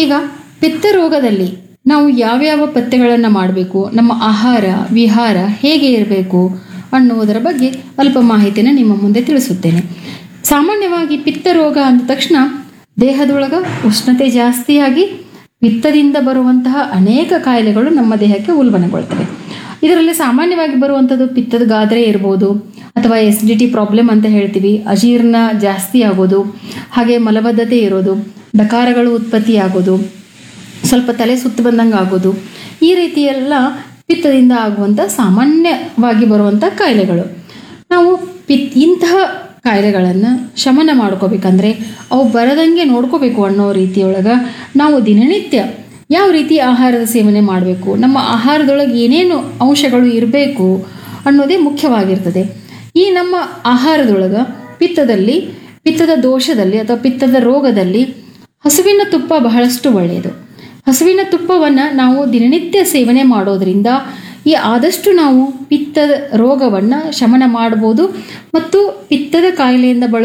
ಈಗ ಪಿತ್ತ ರೋಗದಲ್ಲಿ ನಾವು ಯಾವ್ಯಾವ ಪಥ್ಯಗಳನ್ನು ಮಾಡಬೇಕು ನಮ್ಮ ಆಹಾರ ವಿಹಾರ ಹೇಗೆ ಇರಬೇಕು ಅನ್ನುವುದರ ಬಗ್ಗೆ ಅಲ್ಪ ಮಾಹಿತಿನ ನಿಮ್ಮ ಮುಂದೆ ತಿಳಿಸುತ್ತೇನೆ ಸಾಮಾನ್ಯವಾಗಿ ಪಿತ್ತ ರೋಗ ಅಂದ ತಕ್ಷಣ ದೇಹದೊಳಗ ಉಷ್ಣತೆ ಜಾಸ್ತಿಯಾಗಿ ಪಿತ್ತದಿಂದ ಬರುವಂತಹ ಅನೇಕ ಕಾಯಿಲೆಗಳು ನಮ್ಮ ದೇಹಕ್ಕೆ ಉಲ್ಬಣಗೊಳ್ತವೆ ಇದರಲ್ಲಿ ಸಾಮಾನ್ಯವಾಗಿ ಬರುವಂಥದ್ದು ಪಿತ್ತದ ಗಾದ್ರೆ ಇರ್ಬೋದು ಅಥವಾ ಎಸ್ ಡಿ ಟಿ ಪ್ರಾಬ್ಲಮ್ ಅಂತ ಹೇಳ್ತೀವಿ ಅಜೀರ್ಣ ಜಾಸ್ತಿ ಆಗೋದು ಹಾಗೆ ಮಲಬದ್ಧತೆ ಇರೋದು ಡಕಾರಗಳು ಉತ್ಪತ್ತಿಯಾಗೋದು ಸ್ವಲ್ಪ ತಲೆ ಸುತ್ತು ಬಂದಂಗೆ ಆಗೋದು ಈ ರೀತಿ ಎಲ್ಲ ಪಿತ್ತದಿಂದ ಆಗುವಂಥ ಸಾಮಾನ್ಯವಾಗಿ ಬರುವಂಥ ಕಾಯಿಲೆಗಳು ನಾವು ಪಿತ್ ಇಂತಹ ಕಾಯಿಲೆಗಳನ್ನು ಶಮನ ಮಾಡ್ಕೋಬೇಕಂದ್ರೆ ಅವು ಬರದಂಗೆ ನೋಡ್ಕೋಬೇಕು ಅನ್ನೋ ರೀತಿಯೊಳಗೆ ನಾವು ದಿನನಿತ್ಯ ಯಾವ ರೀತಿ ಆಹಾರದ ಸೇವನೆ ಮಾಡಬೇಕು ನಮ್ಮ ಆಹಾರದೊಳಗೆ ಏನೇನು ಅಂಶಗಳು ಇರಬೇಕು ಅನ್ನೋದೇ ಮುಖ್ಯವಾಗಿರ್ತದೆ ಈ ನಮ್ಮ ಆಹಾರದೊಳಗೆ ಪಿತ್ತದಲ್ಲಿ ಪಿತ್ತದ ದೋಷದಲ್ಲಿ ಅಥವಾ ಪಿತ್ತದ ರೋಗದಲ್ಲಿ ಹಸುವಿನ ತುಪ್ಪ ಬಹಳಷ್ಟು ಒಳ್ಳೆಯದು ಹಸುವಿನ ತುಪ್ಪವನ್ನು ನಾವು ದಿನನಿತ್ಯ ಸೇವನೆ ಮಾಡೋದ್ರಿಂದ ಈ ಆದಷ್ಟು ನಾವು ಪಿತ್ತದ ರೋಗವನ್ನು ಶಮನ ಮಾಡ್ಬೋದು ಮತ್ತು ಪಿತ್ತದ ಕಾಯಿಲೆಯಿಂದ ಬಳಲು